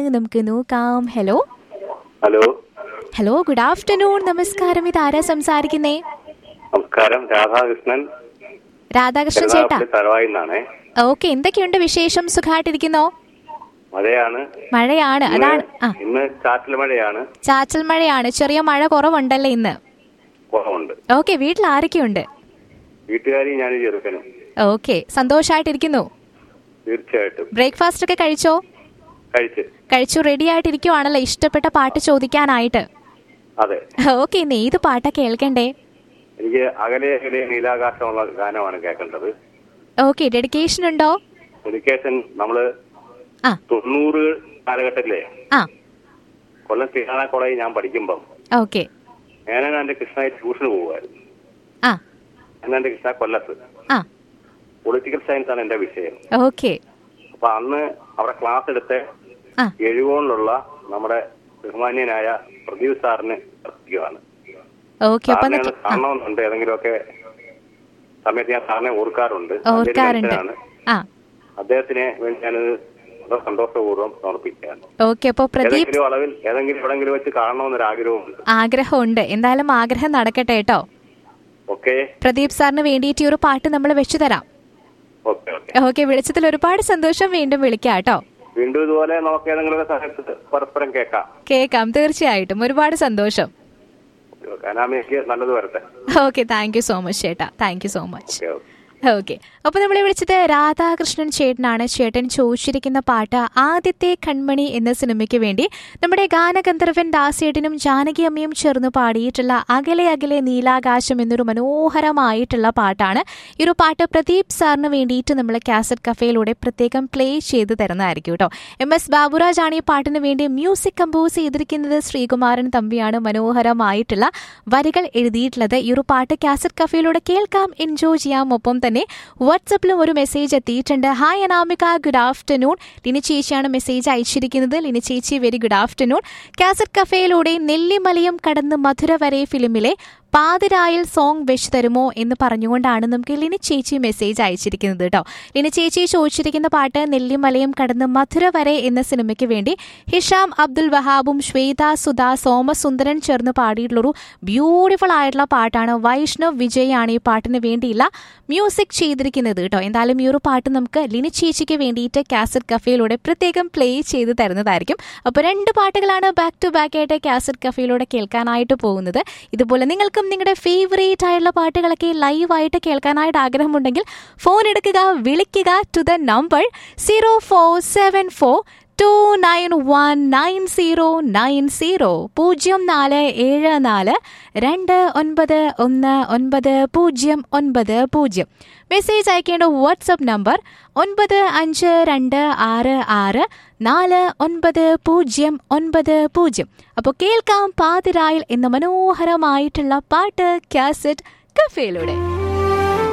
നമുക്ക് നോക്കാം hello hello hello good afternoon നമസ്കാരം ഇത് ആരാ സംസാരിക്കുന്നേ നമസ്കാരം രാധാകൃഷ്ണൻ രാധാകൃഷ്ണൻ ചേട്ടാ കരുനാഗപ്പള്ളി തലവായി നിന്നാണേ ഓക്കെ എന്തൊക്കെയുണ്ട് വിശേഷം സുഖമായിട്ടിരിക്കുന്നോ മഴയാണ് മഴയാണ് ഇന്ന് അതാണ് ആ ഇന്ന് ചാറ്റൽ മഴയാണ് ചാച്ചൽ മഴയാണ് ചെറിയ മഴ കുറവുണ്ടല്ലേ ഇന്ന് കുറവുണ്ട് ഓക്കെ വീട്ടിൽ ആരൊക്കെയുണ്ട് വീട്ടുകാരി ഞാൻ ചെറുക്കനും ഓക്കെ സന്തോഷമായിട്ടിരിക്കുന്നു തീർച്ചയായിട്ടും ബ്രേക്ക്ഫാസ്റ്റ് ഒക്കെ കഴിച്ചോ കഴിച്ച് കഴിച്ചു റെഡി ആയിട്ടിരിക്കുവാണല്ലോ ഇഷ്ടപ്പെട്ട പാട്ട് ചോദിക്കാനായിട്ട് അതെ ഓക്കെ ഇന്ന് ഏത് പാട്ടാ കേൾക്കണ്ടേ എനിക്ക് അകലെ അകലെ നീലാകാശമുള്ള ഗാനമാണ് കേൾക്കേണ്ടത് ഓക്കെ ഡെഡിക്കേഷൻ ഉണ്ടോ എഡ്യൂക്കേഷൻ നമ്മള് ആ തൊണ്ണൂറ് കാലഘട്ടത്തിലെ ആ കൊല്ലം ശ്രീനാഥ കോളേജിൽ ഞാൻ പഠിക്കുമ്പം ഓക്കെ ഞാൻ എന്റെ കൃഷ്ണയെ ട്യൂഷന് പോകുമായിരുന്നു ആ ഞാൻ എന്റെ കൃഷ്ണ കൊല്ലത്ത് ആ പൊളിറ്റിക്കൽ സയൻസ് ആണ് എന്റെ വിഷയം ഓക്കെ അപ്പൊ അന്ന് അവിടെ ക്ലാസ് എടുത്ത് ആ എഴുകോണിലുള്ള നമ്മുടെ ബഹുമാന്യനായ പ്രദീപ് സാറിന് അർപ്പിക്കുകയാണ് ഓക്കെ അപ്പൊ സാറിനെ ഒന്ന് ഒന്ന് കാണണമെന്നുണ്ട് ഏതെങ്കിലുമൊക്കെ സമയത്ത് ഞാൻ സാറിനെ ഓർക്കാറുണ്ട് ആ, നല്ലൊരു ഓർക്കാറുണ്ട് മനുഷ്യനാണ്. ആ അദ്ദേഹത്തിനെ വേണ്ടി ഞാനത് വളരെ സന്തോഷപൂർവ്വം സമർപ്പിക്കുകയാണ് ഓക്കെ അപ്പൊ പ്രദീപ് ഏതെങ്കിലും അളവിൽ ഏതെങ്കിലും എവിടെങ്കിലും വെച്ച് കാണണമെന്നൊരു ആഗ്രഹമുണ്ട് ആഗ്രഹമുണ്ട് എന്തായാലും ആഗ്രഹം നടക്കട്ടെ കേട്ടോ ഓക്കെ പ്രദീപ് സാറിന് വേണ്ടിയിട്ട് ഈ ഒരു പാട്ട് നമ്മൾ വെച്ചു തരാം ഓക്കെ ഓക്കെ ഓക്കെ വിളിച്ചതിൽ ഒരുപാട് സന്തോഷം വീണ്ടും വിളിക്കാം കേട്ടോ വീണ്ടും ഇതുപോലെ നമുക്ക് ഏതെങ്കിലും സമയത്ത് പരസ്പരം കേൾക്കാം കേൾക്കാം തീർച്ചയായിട്ടും ഒരുപാട് സന്തോഷം അനാമയ്ക്ക് നല്ലത് വരട്ടെ okay thank you so much ചേട്ടാ thank you so much okay okay okay അപ്പൊ നമ്മളെ വിളിച്ചത് രാധാകൃഷ്ണൻ ചേട്ടനാണ് ചേട്ടൻ ചോദിച്ചിരിക്കുന്ന പാട്ട് ആദ്യത്തെ കൺമണി എന്ന സിനിമയ്ക്ക് വേണ്ടി നമ്മുടെ ഗാനഗന്ധർവൻ ദാസേട്ടനും ജാനകി അമ്മയും ചേർന്ന് പാടിയിട്ടുള്ള അകലെ അകലെ നീലാകാശം എന്നൊരു മനോഹരമായിട്ടുള്ള പാട്ടാണ് ഈ ഒരു പാട്ട് പ്രദീപ് സാറിന് വേണ്ടിയിട്ട് നമ്മൾ കാസറ്റ് കഫേയിലൂടെ പ്രത്യേകം പ്ലേ ചെയ്ത് തരുന്നതായിരിക്കും കേട്ടോ എം എസ് ബാബുരാജ് ആണ് ഈ പാട്ടിന് വേണ്ടി മ്യൂസിക് കമ്പോസ് ചെയ്തിരിക്കുന്നത് ശ്രീകുമാരൻ തമ്പിയാണ് മനോഹരമായിട്ടുള്ള വരികൾ എഴുതിയിട്ടുള്ളത് ഈ ഒരു പാട്ട് കാസറ്റ് കഫേയിലൂടെ കേൾക്കാം എൻജോയ് ചെയ്യാം ഒപ്പം തന്നെ വാട്സപ്പിലും ഒരു മെസ്സേജ് എത്തിയിട്ടുണ്ട് hi Anamika good afternoon Lini ചേച്ചിയാണ് മെസ്സേജ് അയച്ചിരിക്കുന്നത് ലിനി ചേച്ചി വെരി ഗുഡ് ആഫ്റ്റർനൂൺ കാസറ്റ് കഫേയിലൂടെ നെല്ലിമലയും കടന്ന് മധുര വരെ ഫിലിമിലെ പാതിരായിൽ സോങ് വെച്ച് തരുമോ എന്ന് പറഞ്ഞുകൊണ്ടാണ് നമുക്ക് ലിനി ചേച്ചി മെസ്സേജ് അയച്ചിരിക്കുന്നത് കേട്ടോ ലിനി ചേച്ചി ചോദിച്ചിരിക്കുന്ന പാട്ട് നെല്ലിമലയും കടന്ന് മധുര വരെ എന്ന സിനിമയ്ക്ക് വേണ്ടി ഹിഷാം അബ്ദുൽ വഹാബും ശ്വേത സുധ സോമസുന്ദരൻ ചേർന്ന് പാടിയിട്ടുള്ളൊരു ബ്യൂട്ടിഫുൾ ആയിട്ടുള്ള പാട്ടാണ് വൈഷ്ണവ് വിജയ് ആണ് ഈ പാട്ടിന് വേണ്ടിയുള്ള മ്യൂസിക് ചെയ്തിരിക്കുന്നത് കേട്ടോ എന്തായാലും ഈ ഒരു പാട്ട് നമുക്ക് ലിനി ചേച്ചിക്ക് വേണ്ടിയിട്ട് കാസറ്റ് കഫേയിലൂടെ പ്രത്യേകം പ്ലേ ചെയ്ത് തരുന്നതായിരിക്കും അപ്പോൾ രണ്ട് പാട്ടുകളാണ് ബാക്ക് ടു ബാക്ക് ആയിട്ട് കാസറ്റ് കഫേയിലൂടെ കേൾക്കാനായിട്ട് പോകുന്നത് ഇതുപോലെ നിങ്ങൾക്കും നിങ്ങളുടെ ഫേവറേറ്റ് ആയിട്ടുള്ള പാട്ടുകളൊക്കെ ലൈവായിട്ട് കേൾക്കാനായിട്ട് ആഗ്രഹമുണ്ടെങ്കിൽ ഫോൺ എടുക്കുക വിളിക്കുക to the number zero four seven four two nine one nine zero nine zero പൂജ്യം നാല് ഏഴ് നാല് രണ്ട് ഒൻപത് ഒന്ന് ഒൻപത് പൂജ്യം ഒൻപത് പൂജ്യം മെസ്സേജ് അയക്കേണ്ട വാട്സപ്പ് നമ്പർ ഒൻപത് അഞ്ച് രണ്ട് ആറ് ആറ് നാല് ഒൻപത് പൂജ്യം ഒൻപത് പൂജ്യം അപ്പോൾ കേൾക്കാം പാതിരായിൽ എന്ന മനോഹരമായിട്ടുള്ള പാട്ട് കാസറ്റ് കഫേയിലൂടെ